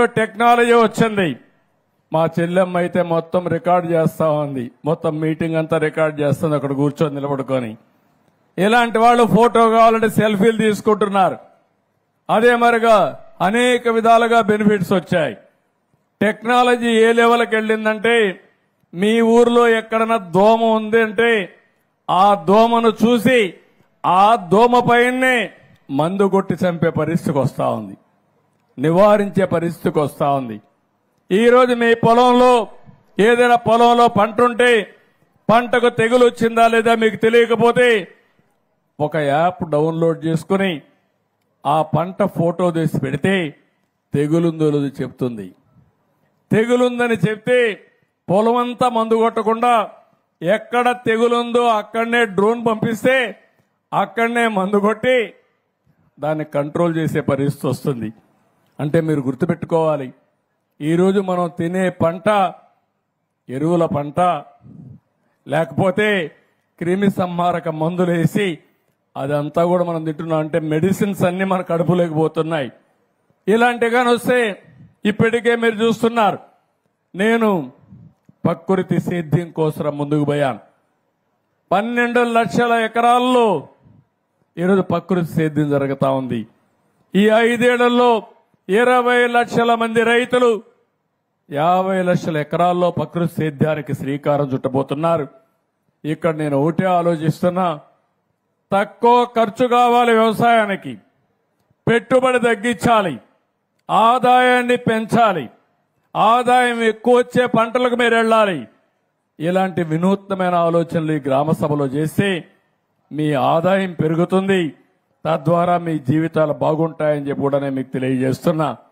ఇప్పుడు టెక్నాలజీ వచ్చింది మా చెల్లెమ్మ అయితే మొత్తం రికార్డ్ చేస్తా ఉంది మొత్తం మీటింగ్ అంతా రికార్డ్ చేస్తుంది అక్కడ కూర్చొని నిలబడుకొని ఇలాంటి వాళ్ళు ఫోటో కావాలంటే సెల్ఫీలు తీసుకుంటున్నారు అదే మరిగా అనేక విధాలుగా బెనిఫిట్స్ వచ్చాయి టెక్నాలజీ ఏ లెవెల్కి వెళ్ళిందంటే మీ ఊర్లో ఎక్కడన్నా దోమ ఉంది అంటే ఆ దోమను చూసి ఆ దోమ పైనే మందు కొట్టి చంపే పరిస్థితికి వస్తా ఉంది నివారించే పరిస్థితికి వస్తా ఉంది ఈ రోజు మీ పొలంలో ఏదైనా పొలంలో పంట ఉంటే పంటకు తెగులు వచ్చిందా లేదా మీకు తెలియకపోతే ఒక యాప్ డౌన్లోడ్ చేసుకుని ఆ పంట ఫోటో తీసి పెడితే తెగులుందో లేదో చెప్తుంది తెగులుందని చెప్తే పొలమంతా మందు కొట్టకుండా ఎక్కడ తెగులుందో అక్కడనే డ్రోన్ పంపిస్తే అక్కడనే మందు కొట్టి దాన్ని కంట్రోల్ చేసే పరిస్థితి వస్తుంది అంటే మీరు గుర్తుపెట్టుకోవాలి ఈరోజు మనం తినే పంట ఎరువుల పంట లేకపోతే క్రిమి సంహారక మందులు వేసి అదంతా కూడా మనం తింటున్నాం అంటే మెడిసిన్స్ అన్ని మన కడుపులోకి పోతున్నాయి ఇలాంటి కానీ వస్తే ఇప్పటికే మీరు చూస్తున్నారు నేను ప్రకృతి సేద్యం కోసం ముందుకు పోయాను పన్నెండు లక్షల ఎకరాల్లో ఈరోజు ప్రకృతి సేద్యం జరుగుతా ఉంది ఈ ఐదేళ్లలో ఇరవై లక్షల మంది రైతులు యాభై లక్షల ఎకరాల్లో ప్రకృతి సేద్యానికి శ్రీకారం చుట్టబోతున్నారు ఇక్కడ నేను ఒకటే ఆలోచిస్తున్నా తక్కువ ఖర్చు కావాలి వ్యవసాయానికి పెట్టుబడి తగ్గించాలి ఆదాయాన్ని పెంచాలి ఆదాయం ఎక్కువ వచ్చే పంటలకు మీరు వెళ్ళాలి ఇలాంటి వినూత్నమైన ఆలోచనలు ఈ గ్రామ సభలో చేస్తే మీ ఆదాయం పెరుగుతుంది తద్వారా మీ జీవితాలు బాగుంటాయని చెప్పి కూడా నేను మీకు తెలియజేస్తున్నా